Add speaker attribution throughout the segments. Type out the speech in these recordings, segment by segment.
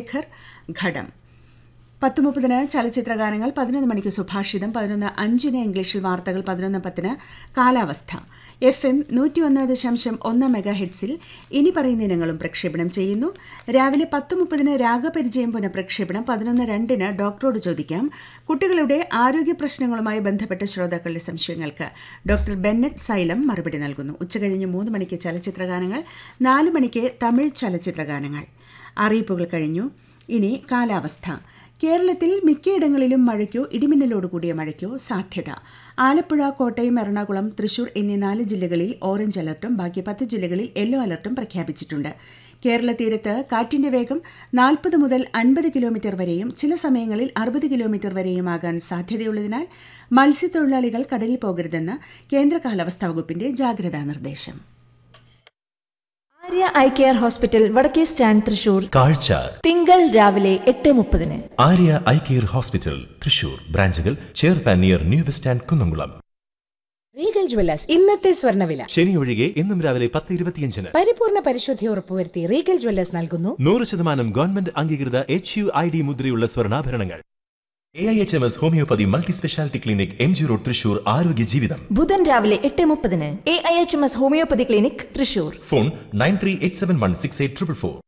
Speaker 1: ചന്ദ്രശേഖർ ഘടം പത്ത് മുപ്പതിന് ചലച്ചിത്ര ഗാനങ്ങൾ പതിനൊന്ന് മണിക്ക് സുഭാഷിതം പതിനൊന്ന് അഞ്ചിന് ഇംഗ്ലീഷിൽ വാർത്തകൾ പതിനൊന്ന് പത്തിന് കാലാവസ്ഥ എഫ് എം നൂറ്റിയൊന്ന് ദശാംശം ഒന്ന് മെഗാ ഹെഡ്സിൽ ഇനി പറയുന്ന ഇനങ്ങളും പ്രക്ഷേപണം ചെയ്യുന്നു രാവിലെ പത്ത് മുപ്പതിന് രാഗപരിചയം പുനഃപ്രക്ഷേപണം പതിനൊന്ന് രണ്ടിന് ഡോക്ടറോട് ചോദിക്കാം കുട്ടികളുടെ ആരോഗ്യ പ്രശ്നങ്ങളുമായി ബന്ധപ്പെട്ട ശ്രോതാക്കളുടെ സംശയങ്ങൾക്ക് ഡോക്ടർ ബെന്നറ്റ് സൈലം മറുപടി നൽകുന്നു ഉച്ചകഴിഞ്ഞ് മൂന്ന് മണിക്ക് ചലച്ചിത്ര ഗാനങ്ങൾ നാല് മണിക്ക് തമിഴ് ചലച്ചിത്ര ഗാനങ്ങൾ അറിയിപ്പുകൾ കഴിഞ്ഞു ഇനി കാലാവസ്ഥ കേരളത്തിൽ മിക്കയിടങ്ങളിലും മഴയ്ക്കോ ഇടിമിന്നലോട് കൂടിയ മഴയ്ക്കോ സാധ്യത ആലപ്പുഴ കോട്ടയം എറണാകുളം തൃശൂർ എന്നീ നാല് ജില്ലകളിൽ ഓറഞ്ച് അലർട്ടും ബാക്കി പത്ത് ജില്ലകളിൽ യെല്ലോ അലർട്ടും പ്രഖ്യാപിച്ചിട്ടുണ്ട് കേരള തീരത്ത് കാറ്റിന്റെ വേഗം നാൽപ്പത് മുതൽ അൻപത് കിലോമീറ്റർ വരെയും ചില സമയങ്ങളിൽ അറുപത് കിലോമീറ്റർ വരെയും ആകാൻ സാധ്യതയുള്ളതിനാൽ മത്സ്യത്തൊഴിലാളികൾ കടലിൽ പോകരുതെന്ന് കേന്ദ്ര കാലാവസ്ഥാ വകുപ്പിന്റെ ജാഗ്രതാ നിർദ്ദേശം
Speaker 2: ആര്യ ഐ കെയർ ഹോസ്പിറ്റൽ വടക്കേ സ്റ്റാൻഡ് തൃശൂർ
Speaker 3: കാഴ്ച
Speaker 2: തിങ്കൾ രാവിലെ എട്ട് മുപ്പതിന്
Speaker 3: Arya eye care hospital Thrissur ബ്രാഞ്ചുകൾ ചേർപ്പാൻ near new bus stand Kunnamkulam
Speaker 4: Regal Jewellers ഇന്നത്തെ സ്വർണ്ണവില
Speaker 3: ശനി ഒഴികെ ഇന്നും രാവിലെ പത്ത് ഇരുപത്തിയഞ്ചിന്
Speaker 4: പരിപൂർണ പരിശുദ്ധി ഉറപ്പുവരുത്തി റീഗൽ ജ്വല്ലേഴ്സ് നൽകുന്നു
Speaker 3: നൂറ് ശതമാനം ഗവൺമെന്റ് അംഗീകൃത എച്ച് യു ഐ ഡി മുദ്രയുള്ള സ്വർണ്ണാഭരണങ്ങൾ A I H M S homeopathy multi speciality clinic M G road Thrissur ആരോഗ്യ ജീവിതം
Speaker 2: ബുധൻ രാവിലെ എട്ട് മുപ്പതിന് A I H M S homeopathy clinic Thrissur
Speaker 3: phone nine three eight seven one six eight triple four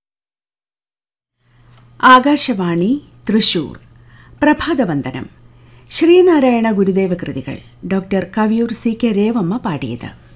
Speaker 1: Akashvani Thrissur പ്രഭാതവന്ദനം ശ്രീനാരായണ ഗുരുദേവ കൃതികൾ doctor Kaviyoor C K Revamma പാടിയത്